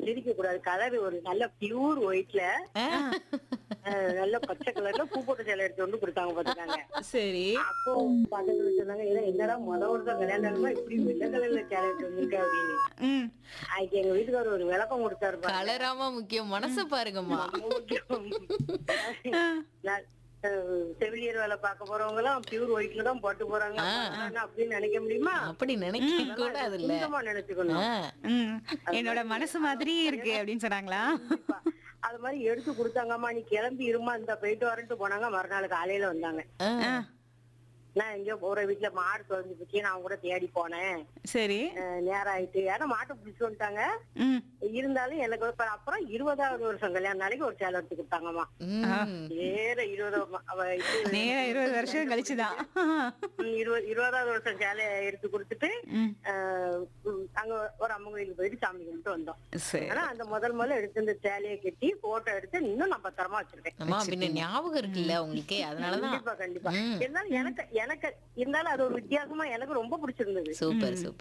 சிரிக்க கூடாது கலர் ஒரு நல்ல பியூர் ஒயிட்ல ஆ, நல்ல பச்சை கலர்ல பூ போட்ட சேலை எடுத்து வந்து கொடுத்தாங்க பாத்துக்காங்க சரி அப்போ பக்கத்துல சொன்னாங்க "ஏடா, என்னடா முத வருஷம் கல்யாணம் ஆகுமா இப்படி வெள்ளை கலர்ல சேலை எடுத்து வந்திருக்க அப்படின்னு ம் அதுக்கு எங்க வீட்டுக்காரர் ஒரு விளக்கம் கொடுத்தாரு பாருங்க. கலராம முக்கியம் மனச பாருங்கம்மா ரொம்ப முக்கியம். நான், அஹ், செவிலியர் வேலை பார்க்க போறவங்க எல்லாம் பியூர் ஒயிட்ல தான் போட்டு போறாங்க ஆனா அப்படின்னு நினைக்க முடியுமா அப்படி நினைக்க கூடாது இல்ல சுத்தமா நினைச்சுக்கணும் ம் என்னோட மனசு மாதிரியே இருக்கு அப்படின்னு சொன்னாங்களா கண்டிப்பா. அது மாதிரி எடுத்து கொடுத்தாங்கம்மா நீ கிளம்பி இருமா இந்த போயிட்டு வரேன்ட்டு போனாங்க மறுநாள் காலையில வந்தாங்க ஆ, நான் எங்கேயோ போற வீட்டுல மாடு தொலைஞ்சு போச்சு நான் கூட தேடி போனேன் சரி அஹ், நேரம் ஆயிட்டு ஏன்னா மாட்டை பிடிச்சு வந்துட்டாங்க ம் இருந்தாலும் எனக்கு ஒரு- அப்புறம் இருபதாவது வருஷம் கல்யாணம் நாளைக்கு ஒரு சேலை எடுத்து கொடுத்தாங்கம்மா ம். நேர இருபது அவ இது நேரா இருபது வருஷம் கழிச்சுதான் ம், இருபது இருபதாவது வருஷம் சேலையை எடுத்து கொடுத்துட்டு ம் அஹ், ம், அங்க ஒரு அம்மன் கோயிலுக்கு போயிட்டு சாமி கும்பிட்டு வந்தோம் சரி ஆனா அந்த முதல் முதல்ல எடுத்து இந்த சேலையை கட்டி போட்டோ எடுத்து இன்னும் நான் பத்திரமா வச்சிருக்கேன் அம்மா பின்ன ஞாபகம் இருக்குல்ல உங்களுக்கு அதனாலதான் கண்டிப்பா கண்டிப்பா ம். இருந்தாலும் எனக்கு எனக்கு இருந்தாலும் அது ஒரு வித்தியாசமா எனக்கு ரொம்ப பிடிச்சிருந்தது சூப்பர் சூப்பர்